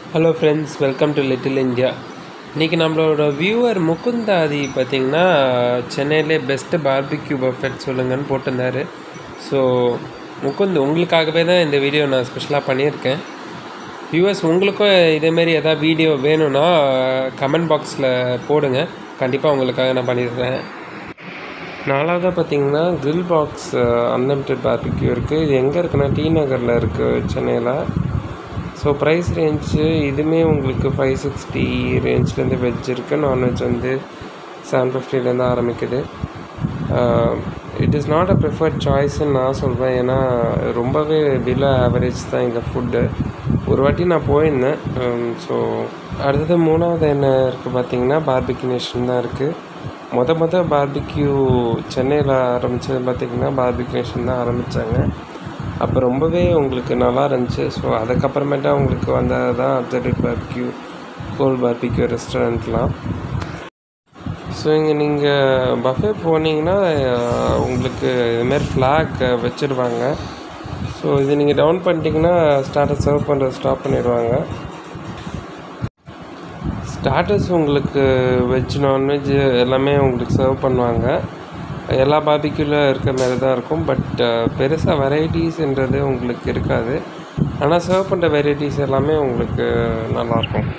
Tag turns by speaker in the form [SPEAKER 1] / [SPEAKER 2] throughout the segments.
[SPEAKER 1] hello friends welcome to little India இன்றைக்கி நம்மளோட viewer முகுந்தாதி பார்த்திங்கன்னா சென்னையிலே பெஸ்ட்டு பார்பிக்யூ பர்ஃபெக்ட் சொல்லுங்கன்னு போட்டிருந்தாரு ஸோ முகுந்த் உங்களுக்காகவே தான் இந்த வீடியோ நான் ஸ்பெஷலாக பண்ணியிருக்கேன் வியூவர்ஸ் உங்களுக்கும் இதேமாரி எதாவது வீடியோ வேணும்னா கமெண்ட் பாக்ஸில் போடுங்க கண்டிப்பாக உங்களுக்காக நான் பண்ணிடுறேன் நாலாவதாக பார்த்தீங்கன்னா grill பாக்ஸ் அன்லிமிட்டெட் பார்பிக்யூ இருக்குது இது எங்கே இருக்குன்னா டி நகரில் இருக்குது சென்னையில் ஸோ ப்ரைஸ் ரேஞ்சு இதுவுமே உங்களுக்கு ஃபைவ் சிக்ஸ்டி ரேஞ்ச்லேருந்து வெஜ் இருக்குது நான்வெஜ் வந்து செவன் ஃபிஃப்டிலேருந்து ஆரம்பிக்குது it is not a preferred சாய்ஸ்ன்னு நான் சொல்வேன் ஏன்னா ரொம்பவே பிலோ ஆவரேஜ் தான் எங்கள் ஃபுட்டு ஒரு வாட்டி நான் போயிருந்தேன் ஸோ அடுத்தது மூணாவது என்ன இருக்குது பார்த்தீங்கன்னா பார்பிக்யூ நேஷன் தான் இருக்குது மொத மொத பார்பிக்யூ சென்னையில் ஆரம்பித்தது பார்த்திங்கன்னா பார்பிக்யூ நேஷன் தான் ஆரம்பித்தாங்க அப்போ ரொம்பவே உங்களுக்கு நல்லா இருந்துச்சு ஸோ அதுக்கப்புறமேட்டா உங்களுக்கு வந்தது தான் அப்சல்யூட் பார்பிக்யூ கோல் பார்பிக்யூ ரெஸ்டாரண்ட்லாம் ஸோ இங்கே நீங்கள் பஃபே போனீங்கன்னா அஹ், உங்களுக்கு இதுமாரி ஃப்ளாக் வச்சுருவாங்க ஸோ இது நீங்கள் டவுன் பண்ணிட்டீங்கன்னா ஸ்டார்டர் சர்வ் பண்ணுறது ஸ்டாப் பண்ணிடுவாங்க ஸ்டார்டர்ஸ் உங்களுக்கு வெஜ் நான்வெஜ் எல்லாமே உங்களுக்கு சர்வ் பண்ணுவாங்க எல்லா பார்பிக்யூவில் இருக்கிற மாதிரி தான் இருக்கும் பட் பெருசாக வெரைட்டிஸ்ன்றது உங்களுக்கு இருக்காது ஆனால் சர்வ் பண்ணுற வெரைட்டிஸ் எல்லாமே உங்களுக்கு நல்லாயிருக்கும்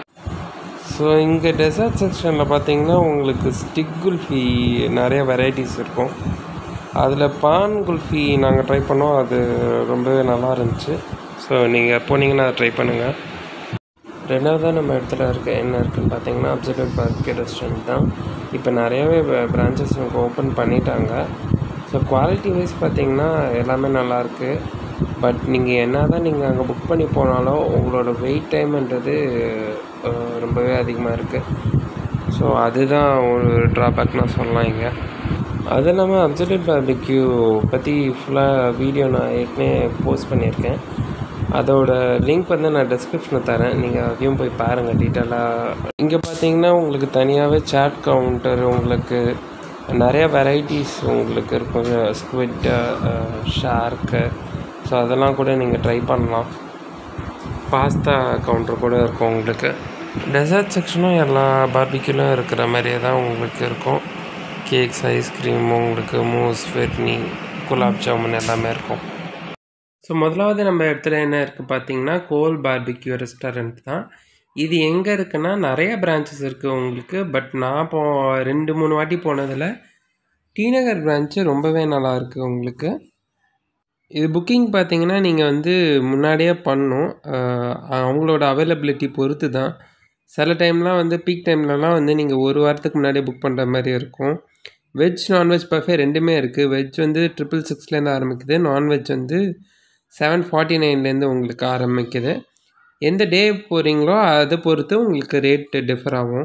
[SPEAKER 1] ஸோ இங்கே டெசர்ட் செக்ஷனில் பார்த்தீங்கன்னா உங்களுக்கு ஸ்டிக் குல்ஃபி நிறைய வெரைட்டிஸ் இருக்கும் அதில் பான் குல்ஃபி நாங்கள் ட்ரை பண்ணோம் அது ரொம்பவே நல்லா இருந்துச்சு ஸோ நீங்கள் போனீங்கன்னா அதை ட்ரை பண்ணுங்கள் ரெண்டாவதாக நம்ம இடத்துல இருக்க என்ன இருக்குன்னு பார்த்தீங்கன்னா அப்சல்யூட் பார்க்கே ரெஸ்டாரண்ட் தான் இப்போ நிறையவே பிரான்ச்சஸ் இவங்க ஓப்பன் பண்ணிட்டாங்க ஸோ குவாலிட்டி வைஸ் பார்த்தீங்கன்னா எல்லாமே நல்லாயிருக்கு பட் நீங்கள் என்ன தான் நீங்கள் அங்கே புக் பண்ணி போனாலும் உங்களோட வெயிட் டைம்ன்றது அஹ், ரொம்பவே அதிகமாக இருக்குது ஸோ அதுதான் ஒரு ட்ராபேக் நான் சொல்லலாம் இங்கே அது இல்லாமல் அப்சல்யூட் பார்பிக்யூ பற்றி ஃபுல்லாக வீடியோ நான் ஏற்கனவே போஸ்ட் பண்ணியிருக்கேன் அதோட லிங்க் வந்து நான் டிஸ்கிரிப்ஷனில் தரேன் நீங்கள் அதையும் போய் பாருங்கள் டீட்டெயிலாக இங்கே பார்த்தீங்கன்னா உங்களுக்கு தனியாகவே சேட் கவுண்டர் உங்களுக்கு நிறைய வெரைட்டிஸ் உங்களுக்கு இருக்கும் ஸ்குவிட் ஷார்க்கு ஸோ அதெல்லாம் கூட நீங்கள் ட்ரை பண்ணலாம் பாஸ்தா கவுண்டர் கூட இருக்கும் உங்களுக்கு டெசர்ட் செக்ஷனும் எல்லா பார்பிக்யூலும் இருக்கிற மாதிரியே தான் உங்களுக்கு இருக்கும் கேக்ஸ் ஐஸ்கிரீம் உங்களுக்கு மூஸ் ஃபெர்னி குலாப் ஜாமுன் எல்லாமே இருக்கும் ஸோ முதலாவது நம்ம இடத்துல என்ன இருக்குது பார்த்தீங்கன்னா கோல் பார்பிக்யூ ரெஸ்டாரண்ட் தான் இது எங்கே இருக்குன்னா நிறைய பிரான்ச்சஸ் இருக்குது உங்களுக்கு பட் நான் போ ரெண்டு மூணு வாட்டி போனதில் டிநகர் பிரான்ச்சு ரொம்பவே நல்லா இருக்குது உங்களுக்கு இது புக்கிங் பார்த்தீங்கன்னா நீங்கள் வந்து முன்னாடியே பண்ணணும் அஹ் அவங்களோட அவைலபிலிட்டி பொறுத்து தான் சில டைம்லாம் வந்து பீக் டைம்லலாம் வந்து நீங்கள் ஒரு வாரத்துக்கு முன்னாடியே புக் பண்ணுற மாதிரி இருக்கும் வெஜ் நான்வெஜ் பஃபே ரெண்டுமே இருக்குது வெஜ் வந்து ட்ரிபிள் சிக்ஸ்லேருந்து ஆரம்பிக்குது நான்வெஜ் வந்து செவன் ஃபார்ட்டி நைன்லேருந்து உங்களுக்கு ஆரம்பிக்குது எந்த டே போகிறீங்களோ அதை பொறுத்து உங்களுக்கு ரேட் டிஃபர் ஆகும்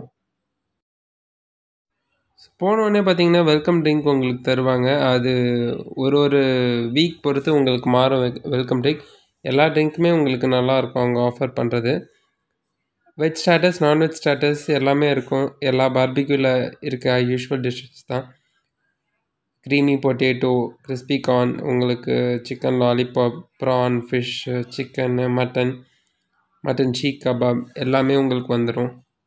[SPEAKER 1] போனோடனே பார்த்தீங்கன்னா வெல்கம் ட்ரிங்க் உங்களுக்கு தருவாங்க அது ஒரு ஒரு வீக் பொறுத்து உங்களுக்கு மாறும் வெல்கம் ட்ரிங்க் எல்லா ட்ரிங்க்குமே உங்களுக்கு நல்லா இருக்கும் அவங்க ஆஃபர் பண்ணுறது வெஜ் ஸ்டாட்டஸ் நான்வெஜ் ஸ்டாட்டஸ் எல்லாமே இருக்கும் எல்லா பார்பிக்யூவில் இருக்க யூஷுவல் டிஷ்ஷஸ் தான் க்ரீமி பொட்டேட்டோ கிறிஸ்பி கார்ன் உங்களுக்கு chicken lollipop prawn fish chicken mutton mutton seekh kebab எல்லாமே உங்களுக்கு வந்துடும்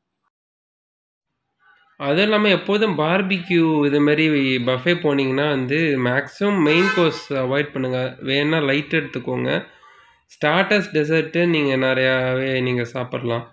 [SPEAKER 1] அதுவும் இல்லாமல் எப்போதும் பார்பிக்யூ இது மாதிரி பஃபே போனீங்கன்னா வந்து மேக்ஸிமம் மெயின் கோர்ஸ் அவாய்ட் பண்ணுங்கள் வேணா லைட் எடுத்துக்கோங்க ஸ்டார்டர்ஸ் டெசர்ட்டு நீங்கள் நிறையாவே நீங்கள் சாப்பிட்லாம்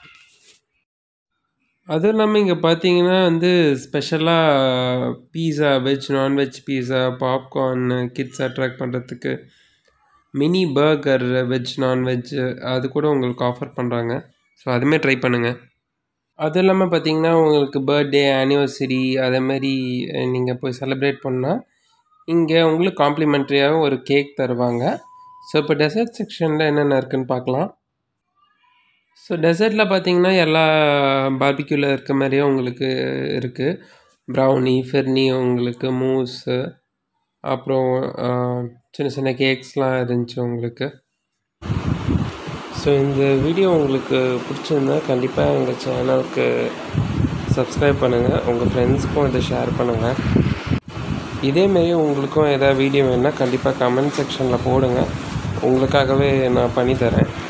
[SPEAKER 1] அதுவும் இல்லாமல் இங்கே பார்த்தீங்கன்னா வந்து ஸ்பெஷலாக pizza veg non veg pizza popcorn kids attract பண்ணுறதுக்கு மினி பர்கர் வெஜ் நான்வெஜ் அது கூட உங்களுக்கு ஆஃபர் பண்ணுறாங்க ஸோ அதுவுமே ட்ரை பண்ணுங்கள் அதுவும் இல்லாமல் பார்த்தீங்கன்னா உங்களுக்கு பர்த்டே ஆனிவர்சரி அதேமாரி நீங்கள் போய் செலிப்ரேட் பண்ணால் இங்கே உங்களுக்கு காம்ப்ளிமெண்ட்ரியாக ஒரு கேக் தருவாங்க ஸோ இப்போ டெசர்ட் செக்ஷனில் என்னென்ன இருக்குன்னு பார்க்கலாம் ஸோ டெசர்ட்டில் பார்த்தீங்கன்னா எல்லா பார்பிக்யூவில் இருக்க மாதிரியே உங்களுக்கு இருக்குது ப்ரௌனி ஃபெர்னி உங்களுக்கு மூஸு அப்புறம் ஆஹ், சின்ன சின்ன கேக்ஸ்லாம் இருந்துச்சு உங்களுக்கு ஸோ இந்த வீடியோ உங்களுக்கு பிடிச்சிருந்தா கண்டிப்பாக எங்கள் சேனலுக்கு சப்ஸ்கிரைப் பண்ணுங்கள் உங்கள் ஃப்ரெண்ட்ஸ்க்கும் இதை ஷேர் பண்ணுங்கள் இதேமாரி உங்களுக்கும் எதாவது வீடியோ வேணுன்னா கண்டிப்பாக கமெண்ட் செக்ஷனில் போடுங்க உங்களுக்காகவே நான் பண்ணித்தரேன்